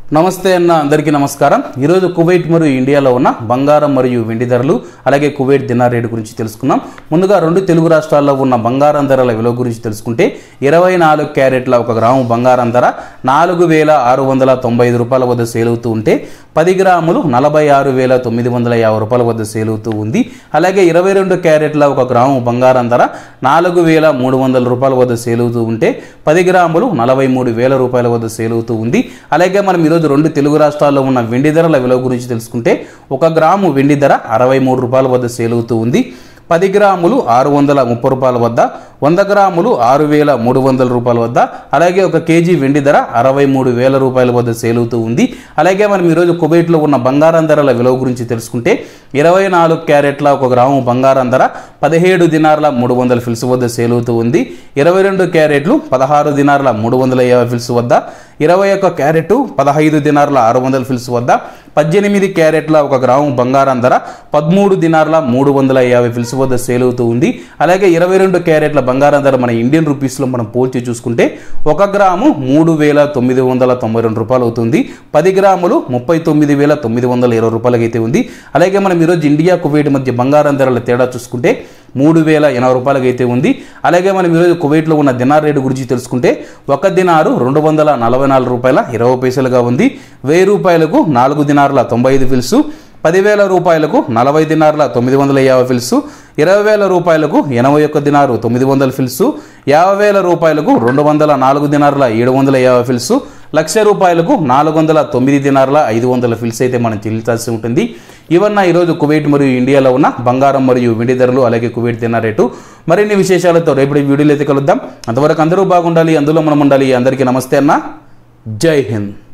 నమస్తే అన్న అందరికీ నమస్కారం ఈరోజు కువైట్ మరియు ఇండియాలో ఉన్న బంగారం మరియు వెండి ధరలు అలాగే కువైట్ దినార్ రేటు గురించి తెలుసుకుందాం ముందుగా రెండు తెలుగు రాష్ట్రాల్లో ఉన్న బంగారం ధరల విలువ గురించి తెలుసుకుంటే ఇరవై నాలుగు క్యారెట్ల ఒక గ్రాము బంగారం ధర నాలుగు వేల ఆరు వందల తొంభై ఐదు రూపాయల వద్ద సేల్ అవుతూ ఉంటే పది గ్రాములు నలభై ఆరు వేల తొమ్మిది వందల యాభై రూపాయల వద్ద సేల్ అవుతూ ఉంది అలాగే ఇరవై రెండు క్యారెట్ల ఒక గ్రాము బంగారం ధర నాలుగు వేల మూడు వందల రూపాయల వద్ద సేల్ అవుతూ ఉంటే పది గ్రాములు నలభై మూడు వేల రూపాయల వద్ద సేల్ అవుతూ ఉంది అలాగే మనం ఈరోజు రెండు తెలుగు రాష్ట్రాల్లో ఉన్న వెండి ధరల విలువ గురించి తెలుసుకుంటే ఒక గ్రాము వెండి ధర అరవై మూడు రూపాయల వద్ద సేల్ అవుతూ ఉంది పది గ్రాములు ఆరు వందల ముప్పై రూపాయల వద్ద వంద గ్రాములు ఆరు వేల మూడు వందల రూపాయల వద్ద అలాగే ఒక కేజీ వెండి ధర అరవై మూడు వేల రూపాయల వద్ద సేల్ అవుతూ ఉంది అలాగే మనం ఈరోజు కువైట్లో ఉన్న బంగారం ధరల విలువ గురించి తెలుసుకుంటే ఇరవై నాలుగు క్యారెట్ల ఒక గ్రాము బంగారం ధర పదిహేడు దినార్ల మూడు వందల ఫిల్స్ వద్ద సేల్ అవుతూ ఉంది ఇరవై రెండు క్యారెట్లు పదహారు దినార్ల మూడు వందల యాభై ఫిల్స్ వద్ద ఇరవై ఒక్క క్యారెట్ పదహైదు దినార్ల ఆరు వందల ఫిల్స్ వద్ద పద్దెనిమిది క్యారెట్ల ఒక గ్రాము బంగారం ధర పదమూడు దినార్ల మూడు వందల యాభై ఫిల్స్ వద్ద సేల్ అవుతూ ఉంది అలాగే ఇరవై రెండు క్యారెట్ల బంగారం ధర మన ఇండియన్ రూపీస్లో మనం పోల్చి చూసుకుంటే ఒక గ్రాము మూడు వేల తొమ్మిది వందల తొంభై రెండు రూపాయలు అవుతుంది పది గ్రాములు ముప్పై తొమ్మిది వేల తొమ్మిది వందల ఇరవై రూపాయలకి అయితే ఉంది అలాగే మనం ఈరోజు ఇండియా కువైట్ మధ్య బంగారం ధరల తేడా చూసుకుంటే మూడు వేల ఎనభై రూపాయలకి అయితే ఉంది అలాగే మనం ఈరోజు కువైట్లో ఉన్న దినార్ రేటు గురించి తెలుసుకుంటే ఒక దినారు రెండు వందల నలభై నాలుగు రూపాయల ఇరవై పైసలుగా ఉంది వెయ్యి రూపాయలకు నాలుగు దినార్ల తొంభై ఐదు ఫిల్సు పదివేల రూపాయలకు నలభై దినార్ల తొమ్మిది వందల యాభై ఫిల్సు ఇరవై వేల రూపాయలకు ఎనభై ఒక్క దినారు తొమ్మిది వందల ఫిల్సు యాభై వేల రూపాయలకు రెండు వందల నాలుగు దినార్ల ఏడు వందల యాభై ఫిల్సు లక్ష రూపాయలకు నాలుగు వందల తొమ్మిది దినార్ల ఐదు వందల ఫిల్స్ అయితే మనం చెల్లించాల్సి ఉంటుంది ఇవన్న ఈరోజు కువైట్ మరియు ఇండియాలో ఉన్న బంగారం మరియు వెండి ధరలు అలాగే కువైట్ దినార్ రేటు మరిన్ని విశేషాలతో రేపటి వీడియోలో అయితే కలుద్దాం అంతవరకు అందరూ బాగుండాలి అందులో మనం ఉండాలి అందరికీ నమస్తే అన్న జై హింద్